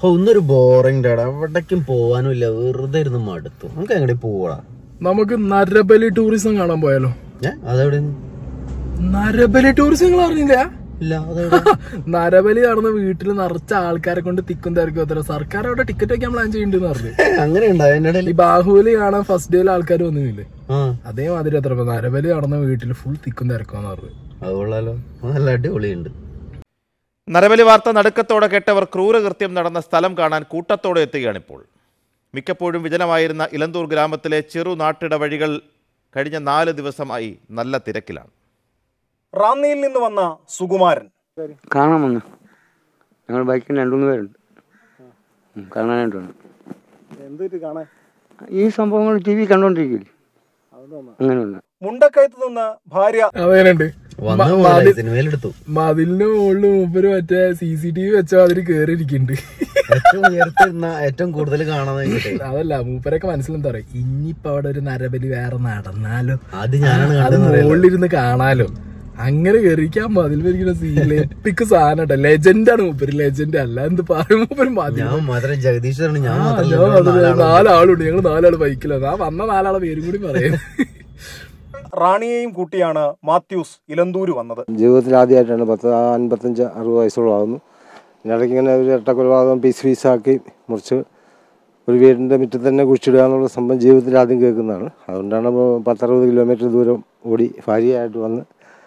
ഹോ, ഇന്നൊരു ബോറിംഗ് ഡാടാ എവിടേക്കും പോവാനും ഇല്ല വെറുതെ ഇരുന്ന് മടുത്തു നമുക്ക് എങ്ങനെ പോവാ നമുക്ക് നരബലി ടൂറിസം കാണാൻ പോയാലോ ഏ അതെവിടെ നരബലി ടൂറിസം നിങ്ങൾ അറിഞ്ഞില്ല ഇല്ല അതെവിടെ നരബലി നടന്ന വീട്ടിൽ നിറച്ച ആൾക്കാരെ കൊണ്ട് തിക്കും തിരക്കും എത്ര സർക്കാർ അവിടെ ടിക്കറ്റ് വെക്കാൻ പ്ലാൻ ചെയ്യുന്നുണ്ടെന്ന് പറഞ്ഞു അങ്ങനെ ഉണ്ടാവും എന്റെ ഇടയിൽ ഈ ബാഹുബലി കാണാൻ ഫസ്റ്റ് ഡേയിൽ ആൾക്കാർ വന്നില്ലേ ആ അതേമാതിരി എത്ര ഇപ്പൊ നരബലി നടന്ന വീട്ടിൽ ഫുൾ തിക്കും തിരക്കാന്ന് പറഞ്ഞു അത് കൊള്ളാലോ നല്ല അടിപൊളിയുണ്ട് നരബലി വാർത്ത നടുക്കത്തോടെ കേട്ടവർ ക്രൂരകൃത്യം നടന്ന സ്ഥലം കാണാൻ കൂട്ടത്തോടെ എത്തുകയാണിപ്പോൾ മിക്കപ്പോഴും വിജനമായിരുന്ന ഇലന്തൂർ ഗ്രാമത്തിലെ ചെറു നാട്ടിട വഴികൾ കഴിഞ്ഞ നാല് ദിവസമായി നല്ല തിരക്കിലാണ് റാന്നിയിൽ നിന്ന് വന്ന സുകുമാരൻ കാണാൻ വന്നു ഞങ്ങൾ ബൈക്കിൽ രണ്ടുമൂന്ന് പേരുണ്ട് ഉം, കാണാനായിട്ട് വന്നു എന്തൊരു കാണാൻ ഈ സംഭവങ്ങൾ ടി വി കണ്ടോണ്ടിരിക്കില്ലേ അങ്ങനെ വന്നു മുണ്ടക്കയത്ത് നിന്ന് ഭാര്യ അതേനുണ്ട് വന്നു പോലെ സിനിമയിലെടുത്തു മതിലിന്റെ മുകളിൽ മൂപ്പര് മറ്റേ സി സി ടി വി വെച്ച മാതിരി കേറിയിരിക്കുന്നുണ്ട് ഏറ്റവും ഉയർത്തിരുന്ന ഏറ്റവും കൂടുതൽ കാണാൻ കിട്ടി അതല്ല മൂപ്പരൊക്കെ മനസ്സിലെന്താ പറയാ ഇനിയിപ്പൊ അവിടെ ഒരു നരബലി വേറെ നടന്നാലോ അത് ഞാനാണ് അത് കണ്ടതെന്ന് അറിയില്ല. മുകളിലിരുന്ന് കാണാലോ അങ്ങനെ കയറിക്കാൻ മതിൽ വരിക്കുന്ന സീനില് എപ്പിക്ക് സാധനം ലെജൻഡ് ആണ് മൂപ്പര് ലെജൻഡ് അല്ല എന്ത് പറയും മൂപ്പര് മതി ഞാൻ മാത്രം ജഗദീശ്വരാണ് ഞാൻ ആ, മാത്രമല്ല ഞാൻ ഇവിടെ അത് നാലാള് നാലാളുണ്ട് ഞങ്ങള് നാലാള് ബൈക്കിലാണ് ആ വന്ന നാലാളെ പേരും കൂടി പറയാം റാണിയെയും കൂട്ടിയാണ് മാത്യൂസ് ഇലന്തൂര് വന്നത് ജീവിതത്തിൽ ആദ്യമായിട്ടാണ് പത്ത് അൻപത്തഞ്ച് അറുപത് വയസ്സോളം ആകുന്നു ഇടയ്ക്ക് ഇങ്ങനെ ഒരു ഇരട്ടക്കൊലപാതകം പീസ് പീസാക്കി മുറിച്ച് ഒരു വീടിൻ്റെ മുറ്റത്ത് തന്നെ കുഴിച്ചിടുക എന്നുള്ള സംഭവം ജീവിതത്തിൽ ആദ്യം കേൾക്കുന്നതാണ് അതുകൊണ്ടാണ് ഇപ്പോൾ പത്തറുപത് കിലോമീറ്റർ ദൂരം ഓടി ഭാര്യയായിട്ട് വന്ന്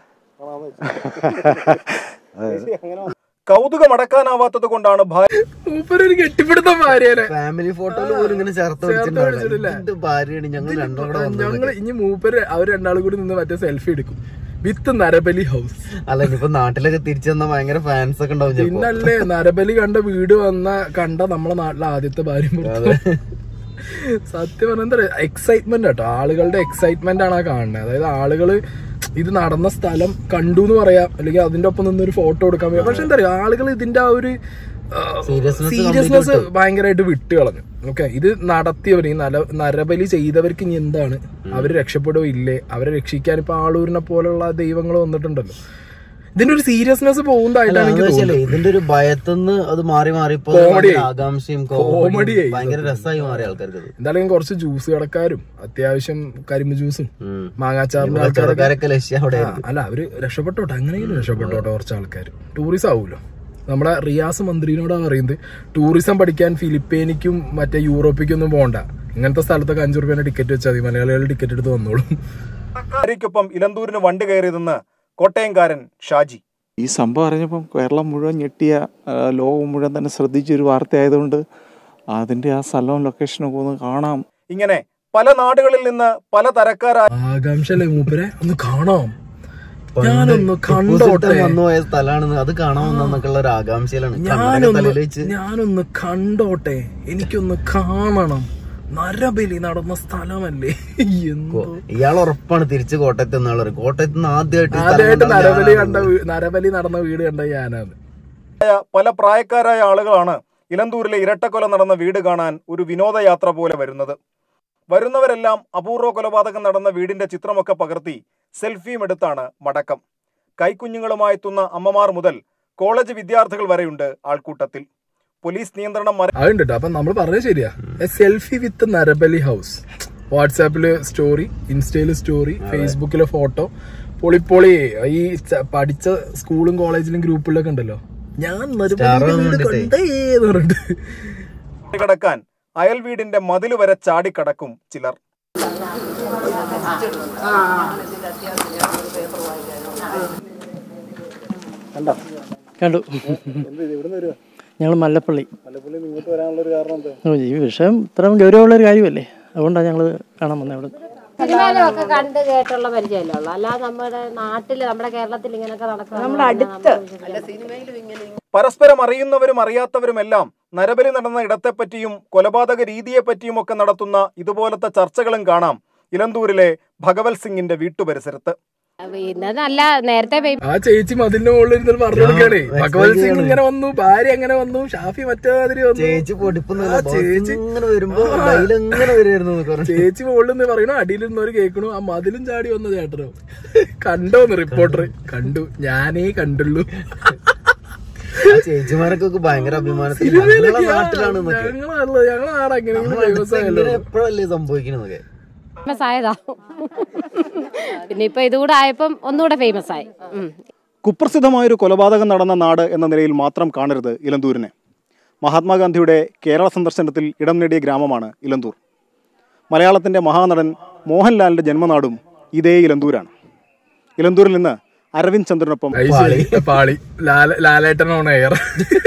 കൗതുകം അടക്കാനാവാത്തത് കൊണ്ടാണ് ഭാര്യ മൂപ്പര് ഒരു കെട്ടിപ്പിടുത്തം ഭാര്യനെ ഫാമിലി ഫോട്ടോയിൽ പോലും ഇങ്ങനെ ചേർത്ത് ചേർത്ത് വെച്ചിട്ടുണ്ടാവില്ല വെച്ചിട്ടില്ല. എന്റെ ഭാര്യയാണ് ഞങ്ങൾ രണ്ടും കൂടെ ഞങ്ങള് വന്നത് ഇനി മൂപ്പര് അവർ രണ്ടാളും കൂടി നിന്ന് മറ്റേ സെൽഫി എടുക്കും വിത്ത് നരബലി ഹൗസ് അല്ല ഇനിയിപ്പോ നാട്ടിലൊക്കെ തിരിച്ചു വന്ന ഭയങ്കര ഫാൻസ് ഒക്കെ ഉണ്ടാവും ചിലപ്പോ പിന്നല്ലേ നരബലി കണ്ട വീട് വന്ന കണ്ട നമ്മളെ നാട്ടിലെ ആദ്യത്തെ ഭാര്യ സത്യം പറഞ്ഞാൽ എന്താ എക്സൈറ്റ്മെന്റ് കേട്ടോ ആളുകളുടെ എക്സൈറ്റ്മെന്റ് ആണ് ആ കാണുന്നത് അതായത് ആളുകള് ഇത് നടന്ന സ്ഥലം കണ്ടു എന്ന് പറയാം അല്ലെങ്കിൽ അതിന്റെ ഒപ്പം നിന്നൊരു ഫോട്ടോ എടുക്കാൻ പറ്റും പക്ഷെ എന്താ പറയാ ആളുകൾ ഇതിന്റെ ആ ഒരു Seriousness സീരിയസ്നെസ് complete ഭയങ്കരമായിട്ട് വിട്ട് കളഞ്ഞു ഓക്കെ ഇത് നടത്തിയവർ ഈ നര നരബലി ചെയ്തവർക്ക് ഇനി എന്താണ് അവര് രക്ഷപ്പെടുകയോ ഇല്ലേ അവരെ രക്ഷിക്കാൻ ഇപ്പൊ ആളൂരിനെ പോലുള്ള ദൈവങ്ങൾ വന്നിട്ടുണ്ടല്ലോ ഇതിന്റെ ഒരു സീരിയസ്നെസ് പോകുന്നതായിട്ടാണ് അതെന്ന് എനിക്ക് വെച്ചാലേ തോന്നുന്നത് ഇതിന്റെ ഒരു ഭയത്തുനിന്ന് അത് മാറി മാറി ഇപ്പൊ Comedy ഭയങ്കര ആയി. ആകാംക്ഷയും Comedy കോമഡിയും ആയി. ഭയങ്കര രസമായി മാറി ആൾക്കാർക്ക് അത് എന്തായാലും കുറച്ച് ജ്യൂസ് കടക്കാരും അത്യാവശ്യം കരിമ്പ് ജ്യൂസും ഉം. മാങ്ങാച്ചാറിന്റെ ഇവിടെ ആൾക്കാരൊക്കെ ചെറുക്കാരൊക്കെ ലക്ഷ്യം അവിടെ ആ, അല്ല അവര് രക്ഷപ്പെട്ടോട്ടെ അങ്ങനെയെങ്കിലും രക്ഷപ്പെട്ടോട്ടെ കുറച്ച് ആൾക്കാർ ടൂറിസം ആവുമല്ലോ നമ്മുടെ റിയാസ് മന്ത്രിനോടാ പറയുന്നത് ടൂറിസം പഠിക്കാൻ ഫിലിപ്പീനിക്കും മറ്റേ യൂറോപ്പിക്കും ഒന്നും പോകണ്ട ഇങ്ങനത്തെ സ്ഥലത്തൊക്കെ അഞ്ചു റുപ്യേന്റെ ടിക്കറ്റ് വെച്ചാൽ മതി മലയാളികൾ ടിക്കറ്റ് എടുത്ത് വന്നോളും ഭാര്യയ്ക്കൊപ്പം ഇലന്തൂരിന് വണ്ടി കയറിയതെന്ന് കോട്ടയംകാരൻ ഷാജി ഈ സംഭവം അറിഞ്ഞപ്പം കേരളം മുഴുവൻ ഞെട്ടിയ ആ, ലോകം മുഴുവൻ തന്നെ ശ്രദ്ധിച്ചൊരു വാർത്തയായതുകൊണ്ട് അതിൻ്റെ ആ സ്ഥലവും ലൊക്കേഷനൊക്കെ ഒന്ന് കാണാം ഇങ്ങനെ പല നാടുകളിൽ നിന്ന് പല തരക്കാരായ ആകാംക്ഷ മൂപ്പരെ ഒന്ന് കാണാം പണ്ട് ഞാനൊന്ന് ടിപ്പു കണ്ടോട്ടെ സുൽത്താൻ വന്നുപോയ സ്ഥലമാണെന്ന് അത് കാണാൻ വന്നൊക്കെയുള്ള ഒരു ആകാംക്ഷയിലാണ് കണ്ണടയൊക്കെ ഞാനൊന്ന് തലയിൽ വെച്ച് ഞാനൊന്ന് കണ്ടോട്ടെ എനിക്കൊന്ന് കാണണം നരബലി നടന്ന സ്ഥലമല്ലേ എന്തോ ഇയാൾ ഉറപ്പാണ് തിരിച്ച് കോട്ടയത്ത് നിന്നാൾ പറയും കോട്ടയത്ത് നിന്ന് ആദ്യമായിട്ട് ഈ സ്ഥലം ആദ്യമായിട്ട് കണ്ടത് നരബലി ഞാനാണ്. കണ്ട വീ- നരബലി നടന്ന വീട് കണ്ട ഞാനാണ് പല പ്രായക്കാരായ ആളുകളാണ് ഇലന്തൂരിലെ ഇരട്ടക്കൊല നടന്ന വീട് കാണാൻ ഒരു വിനോദയാത്ര പോലെ വരുന്നത് വരുന്നവരെല്ലാം അപൂർവ കൊലപാതകം നടന്ന വീടിന്റെ ചിത്രമൊക്കെ പകർത്തി സെൽഫിയും എടുത്താണ് മടക്കം കൈക്കുഞ്ഞുങ്ങളുമായി എത്തുന്ന അമ്മമാർ മുതൽ കോളേജ് വിദ്യാർത്ഥികൾ വരെയുണ്ട് ആൾക്കൂട്ടത്തിൽ പോലീസ് നിയന്ത്രണം മറി അതുണ്ട് ട്ടോ. അപ്പൊ നമ്മൾ പറഞ്ഞത് ശരിയാ സെൽഫി വിത്ത് നരബലി ഹൗസ് വാട്സാപ്പില് സ്റ്റോറി ഇൻസ്റ്റയില് സ്റ്റോറി ഫേസ്ബുക്കിലെ ഫോട്ടോ പൊളിപ്പൊളി ഈ ച- പഠിച്ച സ്കൂളും കോളേജിലും ഗ്രൂപ്പിലൊക്കെ ഉണ്ടല്ലോ ഞാൻ നരബലിയുടെ Star വീട് കണ്ടിട്ടേ. കണ്ടേ എന്ന് പറഞ്ഞിട്ട് കടക്കാൻ അയൽ വീടിന്റെ മതില് വരെ ചാടിക്കടക്കും ചിലർ കണ്ടു ഞങ്ങൾ മല്ലപ്പള്ളി ഓ, ഈ വിഷയം ഇത്രയും ഗൗരവമുള്ള ഒരു കാര്യമല്ലേ അതുകൊണ്ടാണ് ഞങ്ങൾ കാണാൻ വന്നത് അവിടെ സിനിമയിലൊക്കെ കണ്ട് കേട്ടുള്ള പരിചയമല്ലേ ഉള്ളൂ അല്ലാതെ നമ്മുടെ നാട്ടില് നമ്മുടെ കേരളത്തിൽ ഇങ്ങനെയൊക്കെ നടക്കുന്ന നമ്മുടെ അടുത്ത് പരസ്പരം അറിയുന്നവരും അറിയാത്തവരുമെല്ലാം നരബലി നടന്ന ഇടത്തെപ്പറ്റിയും കൊലപാതക രീതിയെപ്പറ്റിയും ഒക്കെ നടത്തുന്ന ഇതുപോലത്തെ ചർച്ചകളും കാണാം ഇലന്തൂരിലെ ഭഗവത് സിംഗിന്റെ വീട്ടുപരിസരത്ത് പിന്നെ നല്ല നേരത്തെ വെ- ആ ചേച്ചി മതിലിന്റെ മുകളിൽ ഇരുന്നിട്ട് പറഞ്ഞു കൊടുക്കണേ ഞാൻ ഭഗവത് സിംഗ് explain ഇങ്ങനെ വന്നു ഭാര്യ അങ്ങനെ വന്നു ഷാഫി മറ്റേ മാതിരി വന്നു ചേച്ചി പൊടിപ്പൊന്നുമില്ല ആ, ചേച്ചി ഇങ്ങനെ വരുമ്പോ ഇങ്ങനെ വരുമായിരുന്നു എന്നൊക്കെ പറഞ്ഞു. ചേച്ചി മുകളിൽ നിന്ന് പറയണു അടിയിലിരുന്നവര് കേൾക്കണു ആ മതിലും ചാടി വന്ന ചേട്ടനോ കണ്ടോന്ന് റിപ്പോർട്ടർ കണ്ടു ഞാനേ കണ്ടുള്ളൂ ആ ചേച്ചിമാരൊക്കെ ഭയങ്കര അഭിമാനത്തിൽ ഞങ്ങളെ നാട്ടിലാണ് എന്നൊക്കെ ഞങ്ങള് ഞങ്ങളെ നാട് എങ്ങനെയെങ്കിലും famous ആയല്ലോ. എപ്പോഴല്ലേ സംഭവിക്കണതൊക്കെ ഫേമസ് ആയതാ പിന്നെ ഇപ്പൊ ഇതുകൂടെ ആയപ്പം ഒന്നുകൂടെ ഫേമസ് ആയി ഉം. കുപ്രസിദ്ധമായൊരു കൊലപാതകം നടന്ന നാട് എന്ന നിലയിൽ മാത്രം കാണരുത് ഇലന്തൂരിനെ മഹാത്മാഗാന്ധിയുടെ കേരള സന്ദർശനത്തിൽ ഇടം നേടിയ ഗ്രാമമാണ് ഇലന്തൂർ മലയാളത്തിൻ്റെ മഹാനടൻ മോഹൻലാലിൻ്റെ ജന്മനാടും ഇതേ ഇലന്തൂരാണ് ഇലന്തൂരിൽ നിന്ന് അരവിന്ദ് ചന്ദ്രനൊപ്പം അത് ശരി. പാളി ലാല- ലാലേട്ടൻ ഓൺ എയർ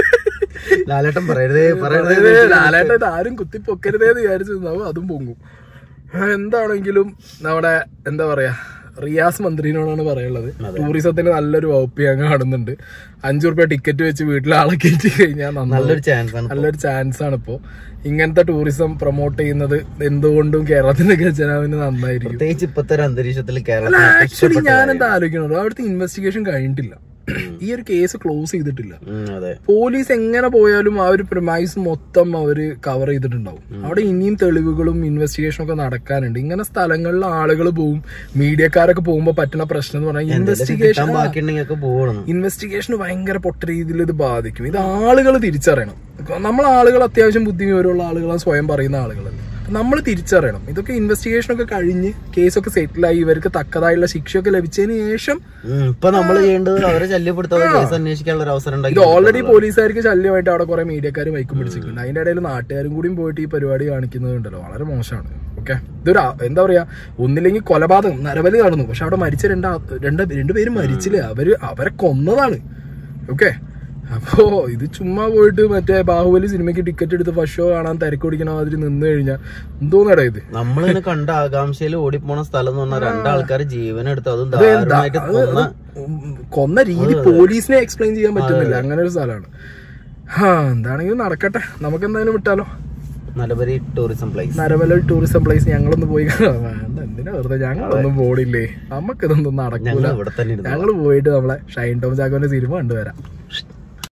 ലാലേട്ടൻ പറയരുതേ പറയരുതേ ലാലേട്ടൻ ഇത് ആരും കുത്തി പൊക്കരുതേന്ന് വിചാരിച്ചു നിന്നാവും അതും പൊങ്ങും ആ, എന്താണെങ്കിലും നമ്മുടെ എന്താ പറയാ റിയാസ് മന്ത്രിനോടാണ് പറയുള്ളത് ടൂറിസത്തിന് നല്ലൊരു വകുപ്പ് ഞാൻ കാണുന്നുണ്ട് അഞ്ചു റുപ്യ ടിക്കറ്റ് വെച്ച് വീട്ടിൽ ആളെ കയറ്റി കഴിഞ്ഞാൽ നന്നാവും. നല്ലൊരു ചാൻസ് ആണ് നല്ലൊരു ചാൻസ് ആണ് ഇപ്പോ ഇങ്ങനത്തെ ടൂറിസം പ്രൊമോട്ട് ചെയ്യുന്നത് എന്തുകൊണ്ടും കേരളത്തിന്റെ ഖജനാവിന് നന്നായിരിക്കും പ്രത്യേകിച്ച് ഇപ്പത്തെ ഒരു അന്തരീക്ഷത്തിൽ അല്ല കേരളത്തിൽ ആക്ച്വലി ഞാൻ എന്താ ആലോചിക്കുന്നത് അവിടുത്തെ ഇൻവെസ്റ്റിഗേഷൻ കഴിഞ്ഞിട്ടില്ല ഈ ഒരു കേസ് ക്ലോസ് ചെയ്തിട്ടില്ല ഉം, അതെ പോലീസ് എങ്ങനെ പോയാലും ആ ഒരു പ്രമൈസ് മൊത്തം അവര് കവർ ചെയ്തിട്ടുണ്ടാവും അവിടെ ഇനിയും തെളിവുകളും ഇൻവെസ്റ്റിഗേഷനും ഒക്കെ നടക്കാനുണ്ട് ഇങ്ങനെ സ്ഥലങ്ങളിൽ ആളുകൾ പോവും മീഡിയക്കാരൊക്കെ പോകുമ്പോൾ പറ്റുന്ന പ്രശ്നം എന്ന് പറഞ്ഞാൽ ഇൻവെസ്റ്റിഗേഷൻ കിട്ടാൻ ബാക്കിയുണ്ടെങ്കിൽ ഒക്കെ പോകണം ഇൻവെസ്റ്റിഗേഷന് ഭയങ്കര പൊട്ട രീതിയിൽ ഇത് ബാധിക്കും ഇത് ആളുകൾ തിരിച്ചറിയണം നമ്മൾ ആളുകൾ അത്യാവശ്യം ബുദ്ധി വിവരമുള്ള ആളുകളാണ് സ്വയം പറയുന്ന ആളുകളല്ലേ നമ്മൾ തിരിച്ചറിയണം ഇതൊക്കെ ഇൻവെസ്റ്റിഗേഷൻ ഒക്കെ കഴിഞ്ഞ് കേസൊക്കെ സെറ്റിലായി ഇവർക്ക് തക്കതായുള്ള ശിക്ഷയൊക്കെ ലഭിച്ചതിന് ശേഷം ഉം, ഇപ്പൊ നമ്മൾ ചെയ്യേണ്ടത് അവരെ ശല്യപ്പെടുത്താതെ കേസ് അന്വേഷിക്കാനുള്ള ഒരു അവസരം ഇത് ഉണ്ടാക്കി ഓൾറെഡി പോലീസുകാർക്ക് ശല്യമായിട്ട് അവിടെ കുറെ മീഡിയക്കാർ വൈക്കും പിടിച്ചിട്ടുണ്ട് അതിന്റെ ഇടയിൽ നാട്ടുകാരും കൂടിയും പോയിട്ട് ഈ പരിപാടി കാണിക്കുന്നുണ്ടല്ലോ വളരെ മോശമാണ് ഓക്കെ ഇതൊരു ആ- എന്താ പറയാ ഒന്നില്ലെങ്കിൽ കൊലപാതകം നരബലി നടന്നു പക്ഷെ അവിടെ മരിച്ച രണ്ട് ആ- രണ്ട് രണ്ടുപേരും മരിച്ചില്ല അവര് അവരെ കൊന്നതാണ് ഓക്കെ അപ്പോ ഇത് ചുമ്മാ പോയിട്ട് മറ്റേ ബാഹുബലി സിനിമയ്ക്ക് ടിക്കറ്റ് എടുത്ത് ഫസ്റ്റ് ഷോ കാണാൻ തിരക്കൊടിക്കണ മാതിരി നിന്ന് കഴിഞ്ഞാൽ എന്തോന്നടാ ഇത് നമ്മളിങ്ങനെ കണ്ട ആകാംക്ഷയിൽ ഓടിപ്പോണ സ്ഥലം എന്ന് പറഞ്ഞാൽ രണ്ടാൾക്കാർ ജീവനെടുത്ത് അതും അത് എന്താ? ദാരുണമായിട്ട് അത് കൊന്ന ഉം കൊന്ന രീതി പോലീസിനെ എക്സ്പ്ലെയിൻ ചെയ്യാൻ പറ്റുന്നില്ല അങ്ങനെ ഒരു സ്ഥലമാണ് ഹാ എന്താണെങ്കിലും നടക്കട്ടെ നമുക്ക് എന്തായാലും വിട്ടാലോ narabali tourism place narabali tourism place ഞങ്ങളൊന്ന് പോയി കാണാം. വേണ്ട എന്തിനാ വെറുതെ ഞങ്ങളൊന്നും പോടില്ലേ നമുക്കിതൊന്നും നടക്കൂല ഞങ്ങൾ ഇവിടെ തന്നെ ഇരുന്നു ഞങ്ങൾ പോയിട്ട് നമ്മളെ ഷൈൻ ടോം ചാക്കോന്റെ സിനിമ കണ്ടുവരാം